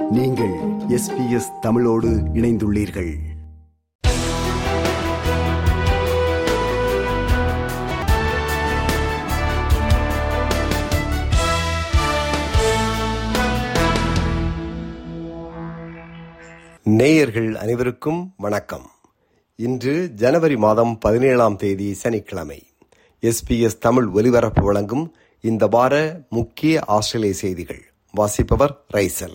நீங்கள் எஸ்பிஎஸ் தமிழோடு இணைந்துள்ளீர்கள் நேயர்கள் அனைவருக்கும் வணக்கம் இன்று ஜனவரி மாதம் பதினேழாம் தேதி சனிக்கிழமை எஸ்பிஎஸ் தமிழ் ஒலிபரப்பு வழங்கும் இந்த வார முக்கிய ஆஸ்திரேலிய செய்திகள் வாசிப்பவர் ரைசல்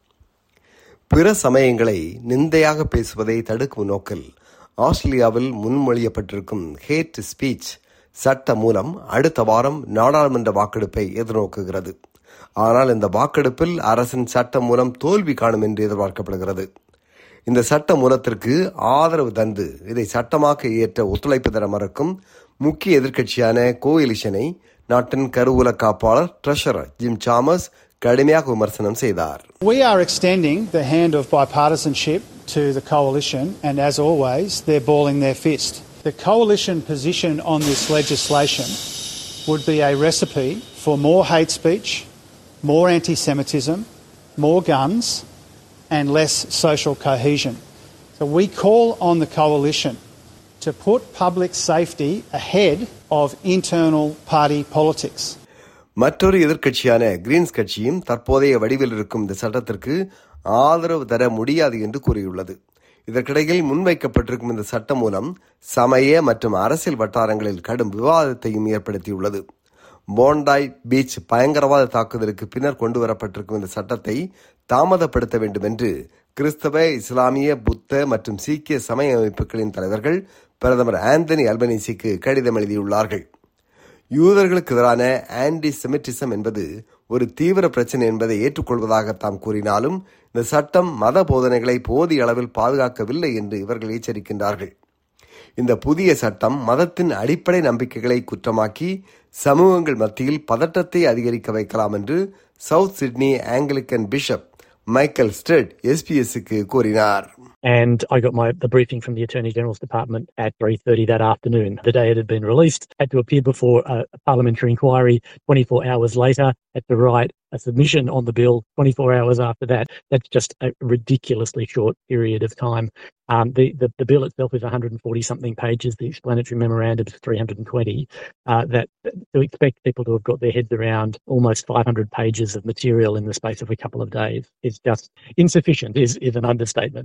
பிற சமயங்களை நிந்தையாக பேசுவதை தடுக்கும் நோக்கில் ஆஸ்திரேலியாவில் முன்மொழியப்பட்டிருக்கும் ஹேட் ஸ்பீச் சட்ட மூலம் அடுத்த வாரம் நாடாளுமன்ற வாக்கெடுப்பை எதிர்நோக்குகிறது ஆனால் இந்த வாக்கெடுப்பில் அரசின் சட்டம் மூலம் தோல்வி காணும் என்று எதிர்பார்க்கப்படுகிறது இந்த சட்ட மூலத்திற்கு ஆதரவு தந்து இதை சட்டமாக்க இயற்ற ஒத்துழைப்பு தர மறுக்கும் முக்கிய எதிர்க்கட்சியான கோயிலிஷனை நாட்டின் கருவூல காப்பாளர் ட்ரெஷரர் ஜிம் சாமஸ் கடுமையாக விமர்சனம் செய்தார் We are extending the hand of bipartisanship to the coalition, and as always, they're balling their fist. The coalition position on this legislation would be a recipe for more hate speech, more anti Semitism, more guns, and less social cohesion. So we call on the coalition to put public safety ahead of internal party politics. மற்றொரு எதிர்க்கட்சியான Green's கட்சியும் தற்போதைய வடிவில் இருக்கும் இந்த சட்டத்திற்கு ஆதரவு தர முடியாது என்று கூறியுள்ளது இதற்கிடையில் முன்வைக்கப்பட்டிருக்கும் இந்த சட்டம் மூலம் சமய மற்றும் அரசியல் வட்டாரங்களில் கடும் விவாதத்தையும் ஏற்படுத்தியுள்ளது போண்டாய் பீச் பயங்கரவாத தாக்குதலுக்கு பின்னர் கொண்டு வரப்பட்டிருக்கும் இந்த சட்டத்தை தாமதப்படுத்த வேண்டும் என்று கிறிஸ்தவ இஸ்லாமிய புத்த மற்றும் சீக்கிய சமய அமைப்புகளின் தலைவர்கள் பிரதமர் ஆந்தனி அல்பனீசிக்கு கடிதம் எழுதியுள்ளார்கள் யூதர்களுக்கு எதிரான ஆன்டி செமிட்டிசம் என்பது ஒரு தீவிர பிரச்சனை என்பதை ஏற்றுக்கொள்வதாக தாம் கூறினாலும் இந்த சட்டம் மத போதனைகளை போதிய அளவில் பாதுகாக்கவில்லை என்று இவர்கள் எச்சரிக்கின்றார்கள் இந்த புதிய சட்டம் மதத்தின் அடிப்படை நம்பிக்கைகளை குற்றமாக்கி சமூகங்கள் மத்தியில் பதட்டத்தை அதிகரிக்க வைக்கலாம் என்று south Sydney Anglican bishop Michael Stead எஸ்பிஎஸ்க்கு கூறினார் and I got my the briefing from the Attorney General's Department at 3:30 that afternoon. The day it had been released, had to appear before a, a parliamentary inquiry. 24 hours later, had to write a submission on the bill. 24 hours after that, that's just a ridiculously short period of time. Um, the, the the bill itself is 140 something pages. The explanatory memorandum is 320. Uh, that to expect people to have got their heads around almost 500 pages of material in the space of a couple of days is just insufficient. Is is an understatement.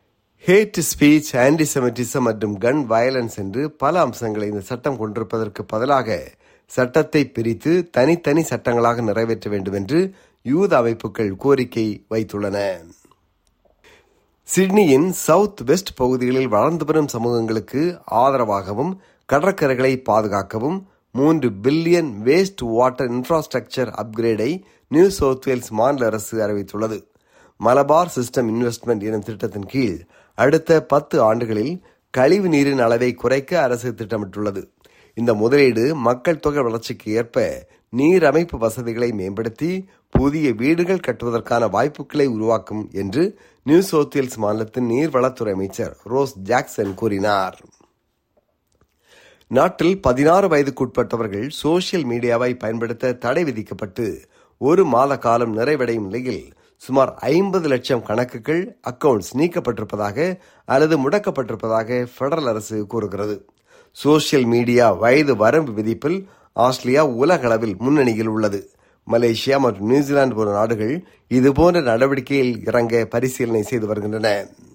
Hate speech antisemitism மற்றும் gun violence என்று பல அம்சங்களை இந்த சட்டம் கொண்டிருப்பதற்கு பதிலாக சட்டத்தை பிரித்து தனித்தனி சட்டங்களாக நிறைவேற்ற வேண்டும் என்று யூத அமைப்புகள் கோரிக்கை வைத்துள்ளன சிட்னியின் சவுத் வெஸ்ட் பகுதிகளில் வளர்ந்து வரும் சமூகங்களுக்கு ஆதரவாகவும் கடற்கரைகளை பாதுகாக்கவும் மூன்று பில்லியன் வேஸ்ட் வாட்டர் இன்ஃப்ராஸ்ட்ரக்சர் அப்கிரேடை நியூ சவுத் வேல்ஸ் மாநில அரசு அறிவித்துள்ளது மலபார் சிஸ்டம் இன்வெஸ்ட்மெண்ட் எனும் திட்டத்தின் கீழ் அடுத்த பத்து ஆண்டுகளில் கழிவு நீரின் அளவை குறைக்க அரசு திட்டமிட்டுள்ளது இந்த முதலீடு மக்கள் தொகை வளர்ச்சிக்கு ஏற்ப நீர் அமைப்பு வசதிகளை மேம்படுத்தி புதிய வீடுகள் கட்டுவதற்கான வாய்ப்புகளை உருவாக்கும் என்று நியூ சவுத் வேல்ஸ் மாநிலத்தின் நீர்வளத்துறை அமைச்சர் ரோஸ் ஜாக்சன் கூறினார் நாட்டில் பதினாறு வயதுக்குட்பட்டவர்கள் சோசியல் மீடியாவை பயன்படுத்த தடை விதிக்கப்பட்டு ஒரு மாத காலம் நிறைவடையும் நிலையில் சுமார் ஐம்பது லட்சம் கணக்குகள் அக்கவுண்ட்ஸ் நீக்கப்பட்டிருப்பதாக அல்லது முடக்கப்பட்டிருப்பதாக பெடரல் அரசு கூறுகிறது சோசியல் மீடியா வயது வரம்பு விதிப்பில் ஆஸ்திரேலியா உலக அளவில் முன்னணியில் உள்ளது மலேசியா மற்றும் நியூசிலாந்து போன்ற நாடுகள் இதுபோன்ற நடவடிக்கையில் இறங்க பரிசீலனை செய்து வருகின்றன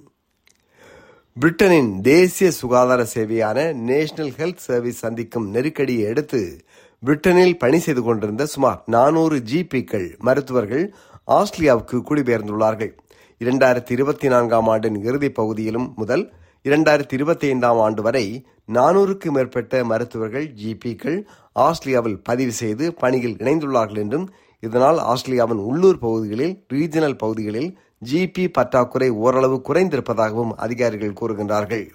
பிரிட்டனின் தேசிய சுகாதார சேவையான நேஷனல் ஹெல்த் சர்வீஸ் சந்திக்கும் நெருக்கடியை அடுத்து பிரிட்டனில் பணி செய்து கொண்டிருந்த சுமார் நானூறு ஜிபிக்கள் மருத்துவர்கள் ஆஸ்திரேலியாவுக்கு குடிபெயர்ந்துள்ளார்கள் இரண்டாயிரத்தி இருபத்தி நான்காம் ஆண்டின் இறுதிப் பகுதியிலும் முதல் இரண்டாயிரத்தி இருபத்தி ஐந்தாம் ஆண்டு வரை நானூறுக்கு மேற்பட்ட மருத்துவர்கள் ஜிபிக்கள் ஆஸ்திரேலியாவில் பதிவு செய்து பணியில் இணைந்துள்ளார்கள் என்றும் இதனால் ஆஸ்திரேலியாவின் உள்ளூர் பகுதிகளில் ரீஜனல் பகுதிகளில் ஜிபி பற்றாக்குறை ஓரளவு குறைந்திருப்பதாகவும் அதிகாரிகள் கூறுகின்றார்கள்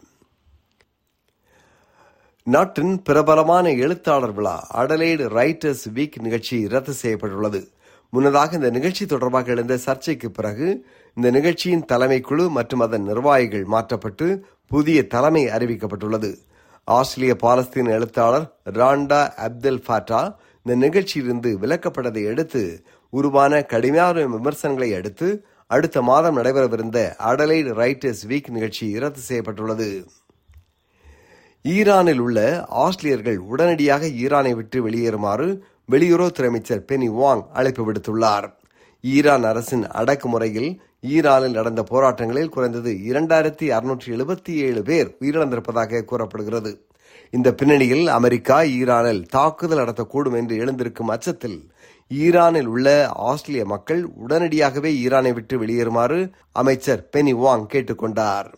நாட்டின் பிரபலமான எழுத்தாளர் விழா அடலைடு ரைட்டர்ஸ் வீக் நிகழ்ச்சி ரத்து செய்யப்பட்டுள்ளது முன்னதாக இந்த நிகழ்ச்சி தொடர்பாக எழுந்த சர்ச்சைக்கு பிறகு இந்த நிகழ்ச்சியின் தலைமை குழு மற்றும் அதன் நிர்வாகிகள் மாற்றப்பட்டு புதிய தலைமை அறிவிக்கப்பட்டுள்ளது ஆஸ்திரேலிய பாலஸ்தீன எழுத்தாளர் ராண்டா அப்தெல் ஃபாட்டா இந்த நிகழ்ச்சியிலிருந்து விலக்கப்பட்டதை அடுத்து உருவான கடுமையான விமர்சனங்களை அடுத்து அடுத்த மாதம் நடைபெறவிருந்த அடலைடு ரைட்டர்ஸ் வீக் நிகழ்ச்சி ரத்து செய்யப்பட்டுள்ளது ஈரானில் உள்ள ஆஸ்திரேலியர்கள் உடனடியாக ஈரானை விட்டு வெளியேறுமாறு வெளியுறவுத்துறை அமைச்சர் பெனி வாங் அழைப்பு விடுத்துள்ளார் ஈரான் அரசின் அடக்குமுறையில் ஈரானில் நடந்த போராட்டங்களில் குறைந்தது இரண்டாயிரத்தி அறுநூற்றி எழுபத்தி ஏழு பேர் உயிரிழந்திருப்பதாக கூறப்படுகிறது இந்த பின்னணியில் அமெரிக்கா ஈரானில் தாக்குதல் நடத்தக்கூடும் என்று எழுந்திருக்கும் அச்சத்தில் ஈரானில் உள்ள ஆஸ்திரேலிய மக்கள் உடனடியாகவே ஈரானை விட்டு வெளியேறுமாறு அமைச்சர் பெனி வாங் கேட்டுக்கொண்டார்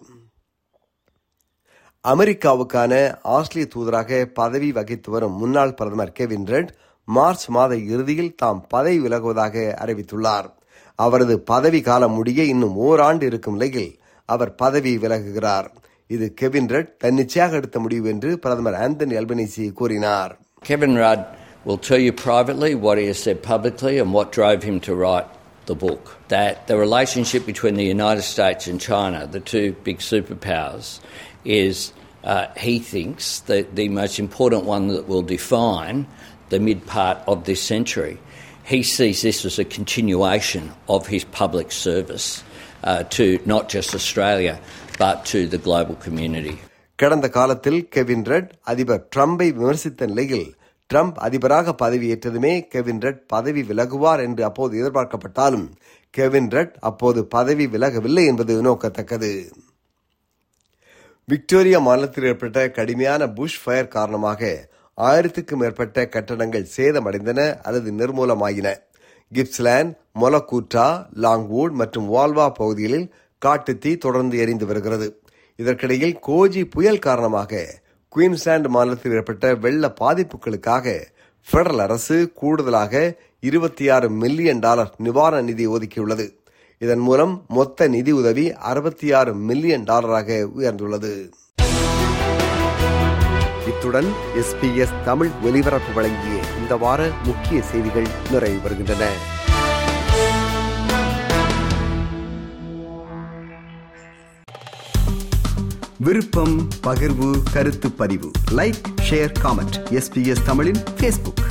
அமெரிக்காவுக்கான ஆஸ்திரேலிய தூதராக பதவி வகித்து வரும் முன்னாள் பிரதமர் கெவின் ரெட் மார்ச் மாத இறுதியில் தாம் பதவி விலகுவதாக அறிவித்துள்ளார் அவரது பதவி காலம் முடிய இன்னும் ஓராண்டு இருக்கும் நிலையில் அவர் பதவி விலகுகிறார் இது கெவின் ரெட் தன்னிச்சையாக எடுத்த முடிவு என்று பிரதமர் ஆந்தனி அல்பனிசி கூறினார் Kevin Rudd will tell you privately what he has said publicly and what drove him to write the book. That the relationship between the United States and China, the two big superpowers, is, uh, he thinks, the, the most important one that will define the mid part of this century. He sees this as a continuation of his public service uh, to not just Australia but to the global community. கடந்த காலத்தில் Kevin red அதிபர் ட்ரம்பை விமர்சித்த நிலையில் Trump அதிபராக பதவியேற்றதுமே Kevin red பதவி விலகுவார் என்று அப்போது எதிர்பார்க்கப்பட்டாலும் Kevin red அப்போது பதவி விலகவில்லை என்பது நோக்கத்தக்கது விக்டோரியா மாநிலத்தில் ஏற்பட்ட கடுமையான புஷ் ஃபயர் காரணமாக ஆயிரத்துக்கும் மேற்பட்ட கட்டடங்கள் சேதமடைந்தன அல்லது நிர்மூலமாயின கிப்ஸ்லேண்ட் மொலக்கூட்டா லாங்வுட் மற்றும் வால்வா பகுதிகளில் காட்டுத்தீ தொடர்ந்து எரிந்து வருகிறது இதற்கிடையில் கோஜி புயல் காரணமாக குயின்ஸ்லாந்து மாநிலத்தில் ஏற்பட்ட வெள்ள பாதிப்புகளுக்காக பெடரல் அரசு கூடுதலாக இருபத்தி ஆறு மில்லியன் டாலர் நிவாரண நிதி ஒதுக்கியுள்ளது இதன் மூலம் மொத்த நிதி உதவி அறுபத்தி ஆறு மில்லியன் டாலராக உயர்ந்துள்ளது இத்துடன் எஸ்பிஎஸ் தமிழ் ஒலிபரப்பு வழங்கிய இந்த வார முக்கிய செய்திகள் நிறைவு பெறுகின்றன விருப்பம் பகிர்வு கருத்து பதிவு லைக் ஷேர் காமெண்ட் எஸ்பிஎஸ் தமிழின் பேஸ்புக்